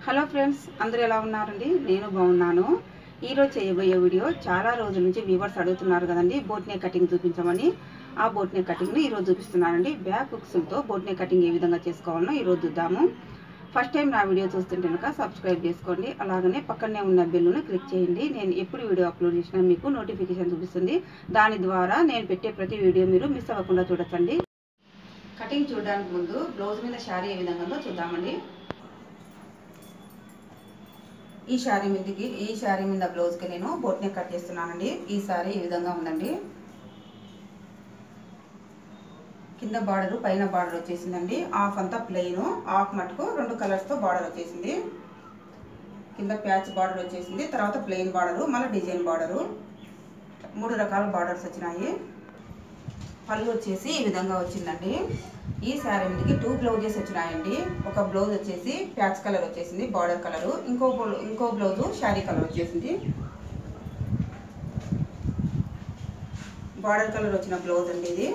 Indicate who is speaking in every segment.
Speaker 1: hello friends అందరూ ఎలా ఉన్నారండి నేను బాగున్నాను ఈరోజు చేయబోయే వీడియో చాలా రోజుల నుంచి వ్యూవర్స్ అడుగుతున్నారు కదండి బోట్ నెక్ కటింగ్ చూపించమని ఆ బోట్ నెక్ కటింగ్ని ఈరోజు చూపిస్తున్నానండి బ్యాక్ హుక్స్లతో బోట్ నెక్ కటింగ్ ఏ విధంగా చేసుకోవాలో ఈరోజు చూద్దాము ఫస్ట్ టైం నా వీడియో చూస్తుంటే కనుక సబ్స్క్రైబ్ చేసుకోండి అలాగనే పక్కనే ఉన్న బెల్లును క్లిక్ చేయండి నేను ఎప్పుడు వీడియో అప్లోడ్ చేసినా మీకు నోటిఫికేషన్ చూపిస్తుంది దాని ద్వారా నేను పెట్టే ప్రతి వీడియో మీరు మిస్ అవ్వకుండా చూడొచ్చండి కటింగ్ చూడడానికి ముందు బ్లౌజ్ మీద శారీ ఏ విధంగా ఉందో చూద్దామండి ఈ శారీ మీదకి ఈ శారీ మీద బ్లౌజ్కి నేను బోట్ నెక్ కట్ చేస్తున్నానండి ఈ శారీ ఈ విధంగా ఉందండి కింద బార్డర్ పైన బార్డర్ వచ్చేసిందండి హాఫ్ అంతా ప్లెయిన్ హాఫ్ మటుకు రెండు కలర్స్తో బార్డర్ వచ్చేసింది కింద ప్యాచ్ బార్డర్ వచ్చేసింది తర్వాత ప్లెయిన్ బార్డరు మళ్ళీ డిజైన్ బార్డరు మూడు రకాల బార్డర్స్ వచ్చినాయి పళ్ళు వచ్చేసి ఈ విధంగా వచ్చిందండి ఈ శారీ మీదకి టూ బ్లౌజెస్ వచ్చినాయండి ఒక బ్లౌజ్ వచ్చేసి ప్యాచ్ కలర్ వచ్చేసింది బార్డర్ కలరు ఇంకో బ్లౌ- ఇంకో బ్లౌజు శారీ కలర్ వచ్చేసింది బార్డర్ కలర్ వచ్చిన బ్లౌజ్ అండి ఇది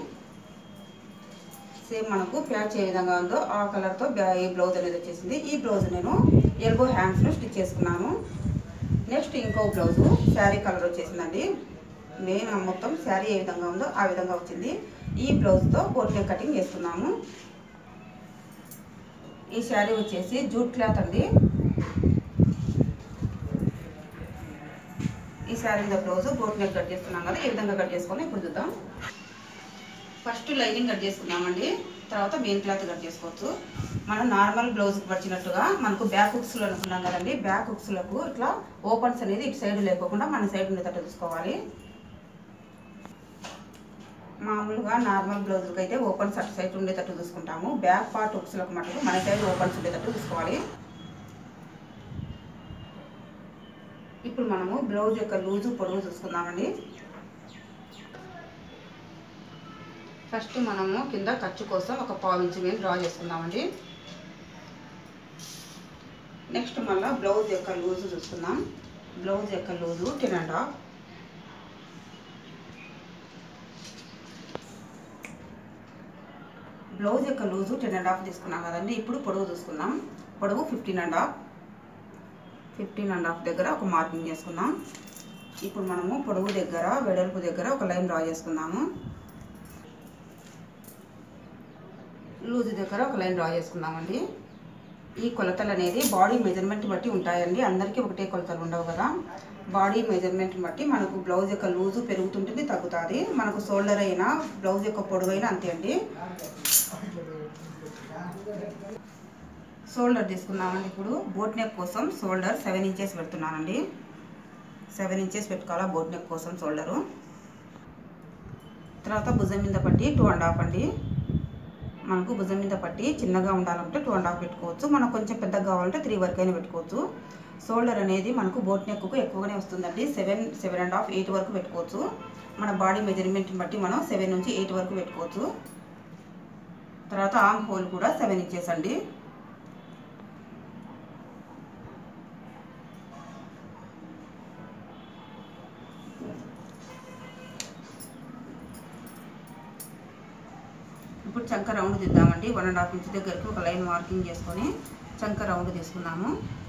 Speaker 1: సేమ్ మనకు ప్యాచ్ ఏ విధంగా ఉందో ఆ కలర్తో బ్యా- ఈ బ్లౌజ్ అనేది వచ్చేసింది ఈ బ్లౌజ్ నేను ఎల్బో హ్యాండ్స్ను స్టిచ్ చేసుకున్నాను నెక్స్ట్ ఇంకో బ్లౌజు శారీ కలర్ వచ్చేసిందండి మెయిన్ మొత్తం శారీ ఏ విధంగా ఉందో ఆ విధంగా వచ్చింది ఈ బ్లౌజ్తో బోట్ నెక్ కటింగ్ చేస్తున్నాము ఈ శారీ వచ్చేసి జూట్ క్లాత్ అండి ఈ శారీ మీద బ్లౌజ్ బోట్ నెక్ కట్ చేస్తున్నాం కదా ఈ విధంగా కట్ చేసుకొని ఇప్పుడు చూద్దాం ఫస్ట్ లైనింగ్ కట్ చేసుకున్నామండి తర్వాత మెయిన్ క్లాత్ కట్ చేసుకోవచ్చు మనం నార్మల్ బ్లౌజ్కి వచ్చినట్టుగా మనకు బ్యాక్ హుక్స్లో అనుకున్నాం కదండి బ్యాక్ హుక్స్లకు ఇట్లా ఓపెన్స్ అనేది ఇటు సైడ్ లేకోకుండా మన సైడ్ ఉండేటట్టు చూసుకోవాలి మామూలుగా నార్మల్ బ్లౌజ్కి అయితే ఓపెన్స్ అటు సైడ్ ఉండేటట్టు చూసుకుంటాము బ్యాక్ పార్ట్ హుక్స్లకు మటుకు మన సైడ్ ఓపెన్స్ ఉండేటట్టు చూసుకోవాలి ఇప్పుడు మనము బ్లౌజ్ యొక్క లూజు పొడవు చూసుకుందామండి ఫస్ట్ మనము కింద ఖర్చు కోసం ఒక పావు ఇంచు మీద డ్రా చేసుకుందామండి నెక్స్ట్ మళ్ళీ బ్లౌజ్ యొక్క లూజు చూసుకుందాం బ్లౌజ్ యొక్క loose ten and half blouse యొక్క లూజు టెన్ అండ్ హాఫ్ తీసుకున్నాం కదండి ఇప్పుడు పొడవు చూసుకుందాం పొడవు fifteen and half fifteen and half దగ్గర ఒక మార్కింగ్ చేసుకుందాం ఇప్పుడు మనము పొడవు దగ్గర వెడల్పు దగ్గర ఒక లైన్ డ్రా చేసుకుందాము లూజ్ దగ్గర ఒక లైన్ డ్రా చేసుకుందామండి ఈ కొలతలు అనేది బాడీ మెజర్మెంట్ బట్టి ఉంటాయండి అందరికీ ఒకటే కొలతలు ఉండవు కదా బాడీ మెజర్మెంట్ బట్టి మనకు బ్లౌజ్ యొక్క లూజు పెరుగుతుంటుంది తగ్గుతుంది మనకు షోల్డర్ అయినా బ్లౌజ్ యొక్క పొడవైనా అంతే అండి షోల్డర్ తీసుకుందామండి ఇప్పుడు బోట్ నెక్ కోసం షోల్డర్ సెవెన్ ఇంచెస్ పెడుతున్నానండి సెవెన్ ఇంచెస్ పెట్టుకోవాలా బోట్ నెక్ కోసం షోల్డరు తర్వాత భుజం మీద పట్టి టూ అండ్ హాఫ్ అండి మనకు భుజం మీద పట్టి చిన్నగా ఉండాలంటే టూ అండ్ హాఫ్ పెట్టుకోవచ్చు మనకు కొంచెం పెద్దగా కావాలంటే త్రీ వరకు అయినా పెట్టుకోవచ్చు షోల్డర్ అనేది మనకు బోట్ నెక్కు ఎక్కువగానే వస్తుందండి seven seven and half eight వరకు పెట్టుకోవచ్చు మన బాడీ మెజర్మెంట్ని బట్టి మనం సెవెన్ నుంచి ఎయిట్ వరకు పెట్టుకోవచ్చు తర్వాత ఆమ్ హోల్ కూడా సెవెన్ ఇంచెస్ అండి ఇప్పుడు చంక రౌండ్ తీద్దామండి వన్ అండ్ హాఫ్ ఇంచ్ దగ్గరికి ఒక లైన్ మార్కింగ్ చేసుకొని చంక రౌండ్ తీసుకుందాము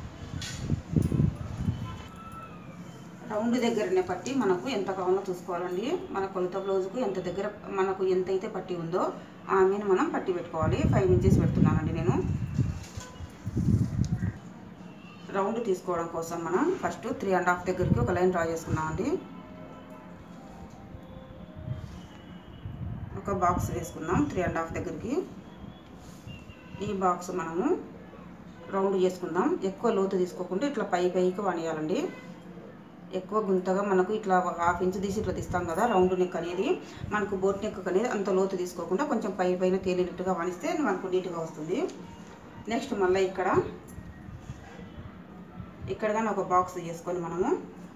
Speaker 1: రౌండ్ దగ్గరనే పట్టి మనకు ఎంత కావాలో చూసుకోవాలండి మన కొలత బ్లౌజ్కు ఎంత దగ్గర మనకు ఎంత అయితే పట్టి ఉందో ఆమెను మనం పట్టి పెట్టుకోవాలి ఫైవ్ ఇంచెస్ పెడుతున్నానండి నేను రౌండ్ తీసుకోవడం కోసం మనం ఫస్ట్ త్రీ అండ్ హాఫ్ దగ్గరికి ఒక లైన్ డ్రా చేసుకున్నామండి ఒక బాక్స్ వేసుకుందాం త్రీ అండ్ హాఫ్ దగ్గరికి ఈ బాక్స్ మనము రౌండ్ చేసుకుందాం ఎక్కువ లోతు తీసుకోకుండా ఇట్లా పై పైకి వనియాలండి ఎక్కువ గుంతగా మనకు ఇట్లా హాఫ్ ఇంచ్ తీసి ఇట్లా తీస్తాం కదా రౌండ్ నెక్ అనేది మనకు బోట్ నెక్ అనేది అంత లోతు తీసుకోకుండా కొంచెం పై పైన తేలినట్టుగా వనిస్తే మనకు నీట్గా వస్తుంది నెక్స్ట్ మళ్ళీ ఇక్కడ ఇక్కడ కానీ ఒక బాక్స్ చేసుకొని మనము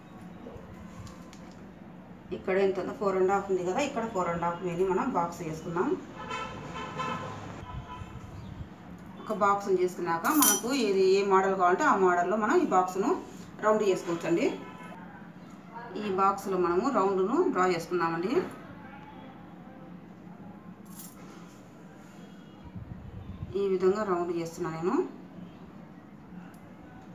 Speaker 1: ఇక్కడ ఎంత ఉందో ఫోర్ అండ్ హాఫ్ ఉంది కదా ఇక్కడ ఫోర్ అండ్ హాఫ్ మీద మనం బాక్స్ చేసుకుందాం ఒక బాక్స్ చేసుకున్నాక మనకు ఏది ఏ మోడల్ కావాలంటే ఆ మోడల్లో మనం ఈ బాక్స్ను రౌండ్ చేసుకోవచ్చండి ఈ బాక్స్లో మనము రౌండ్ను డ్రా చేసుకుందామండి ఈ విధంగా రౌండ్ చేస్తున్నా నేను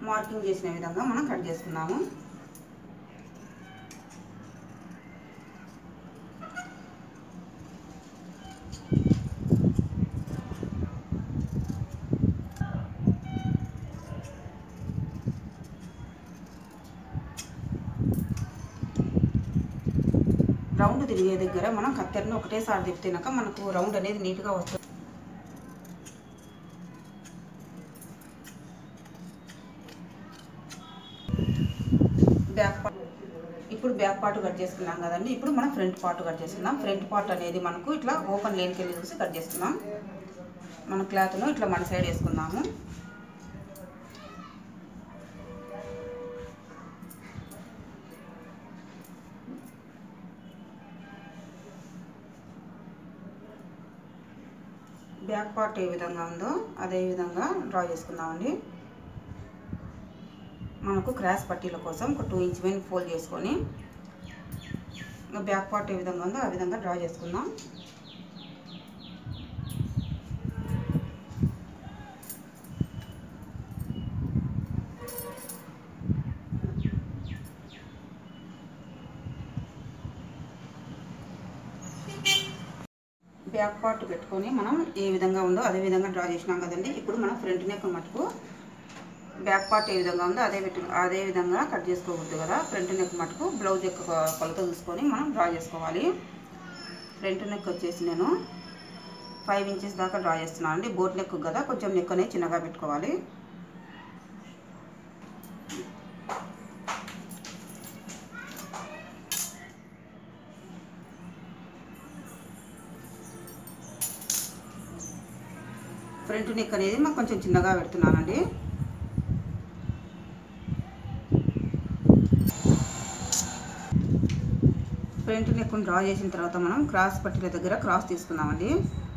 Speaker 1: మార్కింగ్ చేసిన విధంగా మనం కట్ చేసుకున్నాము రౌండ్ తిరిగే దగ్గర మనం కత్తెరను ఒకటేసారి తిప్పినాక మనకు రౌండ్ అనేది నీట్గా వస్తుంది బ్యాక్ పార్ట్ ఇప్పుడు బ్యాక్ పార్ట్ కట్ చేసుకున్నాం కదండి ఇప్పుడు మనం ఫ్రంట్ పార్ట్ కట్ చేసుకున్నాం ఫ్రంట్ పార్ట్ అనేది మనకు ఇట్లా ఓపెన్ లేన్కి వెళ్ళి చూసి కట్ చేసుకున్నాం మన క్లాత్ను ఇట్లా మన సైడ్ వేసుకున్నాము బ్యాక్ పార్ట్ ఏ విధంగా ఉందో అదే విధంగా డ్రా చేసుకుందామండి మనకు క్రాస్ పట్టీల కోసం ఒక టూ ఇంచ్ పైన ఫోల్డ్ చేసుకొని ఇంకా బ్యాక్ పార్ట్ ఏ విధంగా ఉందో ఆ విధంగా డ్రా చేసుకుందాం బ్యాక్ పార్ట్ పెట్టుకొని మనం ఏ విధంగా ఉందో అదే విధంగా డ్రా చేసినాం కదండి ఇప్పుడు మనం ఫ్రంట్ నెక్ మటుకు బ్యాక్ పార్ట్ ఏ విధంగా ఉందో అదే పెట్టు అదే విధంగా కట్ చేసుకోకూడదు కదా ఫ్రంట్ నెక్ మటుకు బ్లౌజ్ యొక్క కొలత చూసుకొని మనం డ్రా చేసుకోవాలి ఫ్రంట్ నెక్ వచ్చేసి నేను ఫైవ్ ఇంచెస్ దాకా డ్రా చేస్తున్నాను అండి బోట్ నెక్ కదా కొంచెం నెక్ అనేది చిన్నగా పెట్టుకోవాలి ఫ్రంట్ నెక్ అనేది మాకు కొంచెం చిన్నగా పెడుతున్నానండి ఫ్రంట్ నెక్ను డ్రా చేసిన తర్వాత మనం క్రాస్ పట్టీల దగ్గర క్రాస్ తీసుకుందామండి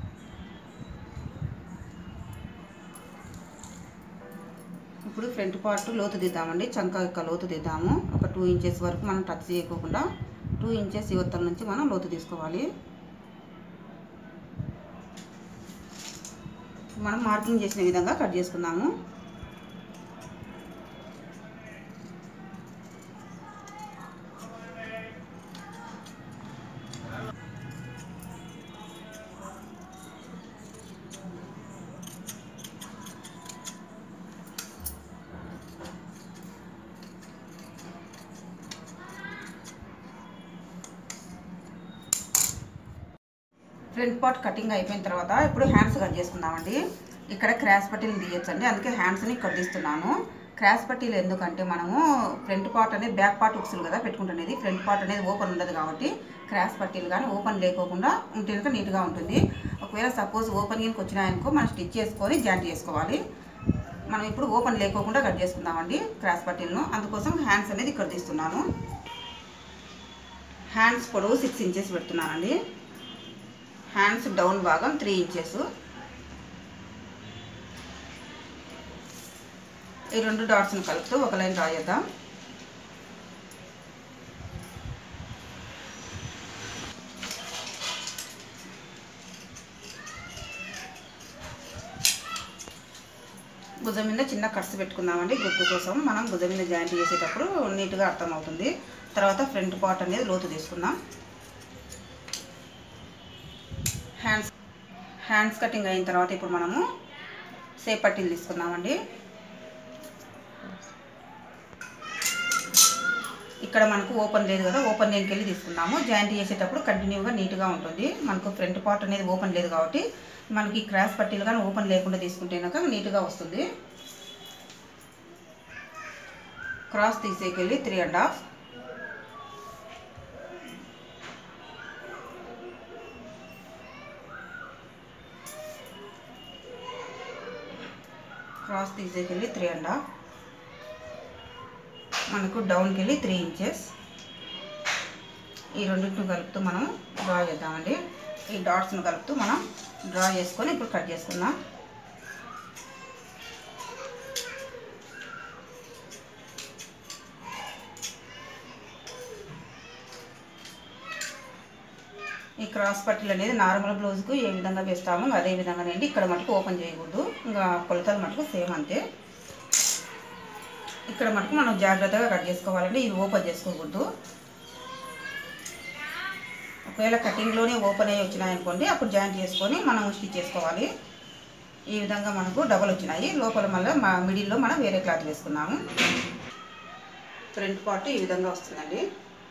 Speaker 1: ఇప్పుడు ఫ్రంట్ పార్ట్ లోతు దిద్దామండి చంక యొక్క లోతు దిద్దాము ఒక టూ ఇంచెస్ వరకు మనం టచ్ చేయకోకుండా టూ ఇంచెస్ యువతల నుంచి మనం లోతు తీసుకోవాలి మనం మార్కింగ్ చేసిన విధంగా కట్ చేసుకుందాము ఫ్రంట్ పార్ట్ కటింగ్ అయిపోయిన తర్వాత ఇప్పుడు హ్యాండ్స్ కట్ చేసుకుందామండి ఇక్కడ క్రాస్ పట్టీలు తీయొచ్చండి అందుకే హ్యాండ్స్ని కట్ తీస్తున్నాను క్రాస్ పట్టీలు ఎందుకంటే మనము ఫ్రంట్ పార్ట్ అనేది బ్యాక్ పార్ట్ ఉక్సులు కదా పెట్టుకుంటున్నది ఫ్రంట్ పార్ట్ అనేది ఓపెన్ ఉండదు కాబట్టి క్రాస్ పట్టీలు కానీ ఓపెన్ లేకోకుండా ఉంటే కనుక నీట్గా ఉంటుంది ఒకవేళ సపోజ్ ఓపెన్ కిందకి వచ్చినాయనుకో మనం స్టిచ్ చేసుకొని జాయింట్ చేసుకోవాలి మనం ఇప్పుడు ఓపెన్ లేకోకుండా కట్ చేసుకుందామండి క్రాస్ పట్టీలను అందుకోసం హ్యాండ్స్ అనేది ఇక్కడ తీస్తున్నాను హ్యాండ్స్ పొడవు సిక్స్ ఇంచెస్ పెడుతున్నానండి హ్యాండ్స్ డౌన్ భాగం త్రీ ఇంచెస్ ఈ రెండు డాట్స్ని కలుపుతూ ఒక లైన్ డ్రా చేద్దాం భుజం మీద చిన్న కట్స్ పెట్టుకుందామండి గుర్తు కోసం మనం భుజం మీద జాయింట్ చేసేటప్పుడు నీట్గా అర్థమవుతుంది తర్వాత ఫ్రంట్ పార్ట్ అనేది లోతు తీసుకుందాం హ్యాండ్స్ హ్యాండ్స్ కటింగ్ అయిన తర్వాత ఇప్పుడు మనము సేప్ పట్టీలు తీసుకుందామండి ఇక్కడ మనకు ఓపెన్ లేదు కదా ఓపెన్ లేనికి వెళ్ళి తీసుకుందాము జాయింట్ చేసేటప్పుడు కంటిన్యూగా నీట్గా ఉంటుంది మనకు ఫ్రంట్ పార్ట్ అనేది ఓపెన్ లేదు కాబట్టి మనకి క్రాస్ పట్టీలు కానీ ఓపెన్ లేకుండా తీసుకుంటేనాక నీట్గా వస్తుంది క్రాస్ తీసేకెళ్ళి త్రీ అండ్ హాఫ్ క్రాస్ తీసేకెళ్ళి త్రీ అండ్ హాఫ్ మనకు డౌన్కి వెళ్ళి త్రీ ఇంచెస్ ఈ రెండింటిని కలుపుతూ మనం డ్రా చేద్దామండి ఈ డాట్స్ను కలుపుతూ మనం డ్రా చేసుకొని ఇప్పుడు కట్ చేసుకుందాం ఈ క్రాస్ పట్టీలు అనేది నార్మల్ బ్లౌజ్కు ఏ విధంగా వేస్తామో అదే విధంగానండి ఇక్కడ మటుకు ఓపెన్ చేయకూడదు ఇంకా కొలతలు మటుకు సేమ్ అంతే ఇక్కడ మటుకు మనం జాగ్రత్తగా కట్ చేసుకోవాలండి ఇది ఓపెన్ చేసుకోకూడదు ఒకవేళ కటింగ్లోనే ఓపెన్ అయ్యి వచ్చినాయనుకోండి అప్పుడు జాయింట్ చేసుకొని మనం స్టిచ్ చేసుకోవాలి ఈ విధంగా మనకు డబల్ వచ్చినాయి లోపల మళ్ళీ మా మిడిల్లో మనం వేరే క్లాత్ వేసుకున్నాము ఫ్రంట్ పార్ట్ ఈ విధంగా వస్తుందండి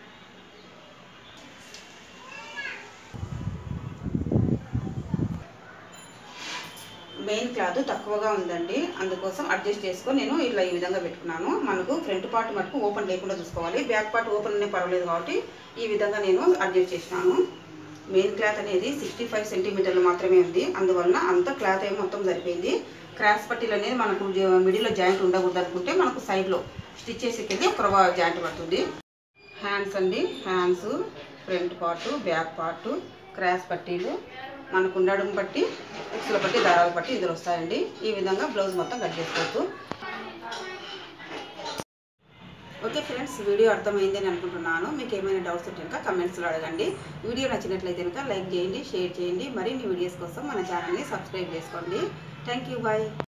Speaker 1: మెయిన్ క్లాత్ తక్కువగా ఉందండి అందుకోసం అడ్జస్ట్ చేసుకొని నేను ఇలా ఈ విధంగా పెట్టుకున్నాను మనకు ఫ్రంట్ పార్ట్ మటుకు ఓపెన్ లేకుండా చూసుకోవాలి బ్యాక్ పార్ట్ ఓపెన్ అనే పర్వాలేదు కాబట్టి ఈ విధంగా నేను అడ్జస్ట్ చేసినాను మెయిన్ క్లాత్ అనేది సిక్స్టీ ఫైవ్ సెంటీమీటర్లు మాత్రమే ఉంది అందువలన అంత క్లాత్ ఏమో మొత్తం సరిపోయింది క్రాస్ పట్టీలు అనేది మనకు మిడిల్లో జాయింట్ ఉండకూడదు అనుకుంటే మనకు సైడ్లో స్టిచ్ చేసేకెళ్ళి ఒక జాయింట్ పడుతుంది హ్యాండ్స్ అండి hands front part back part cross పట్టీలు మనకు ఉండడం బట్టి ఉక్సుల పట్టి దారాల పట్టి ఇద్దరు వస్తాయండి ఈ విధంగా బ్లౌజ్ మొత్తం కట్ చేసుకోవచ్చు ఓకే ఫ్రెండ్స్ వీడియో అర్థమైంది అని అనుకుంటున్నాను మీకు ఏమైనా డౌట్స్ ఉంటే కనుక కమెంట్స్లో అడగండి వీడియో నచ్చినట్లయితే కనుక లైక్ చేయండి షేర్ చేయండి మరిన్ని వీడియోస్ కోసం మన ఛానల్ని సబ్స్క్రైబ్ చేసుకోండి థ్యాంక్ యూ బాయ్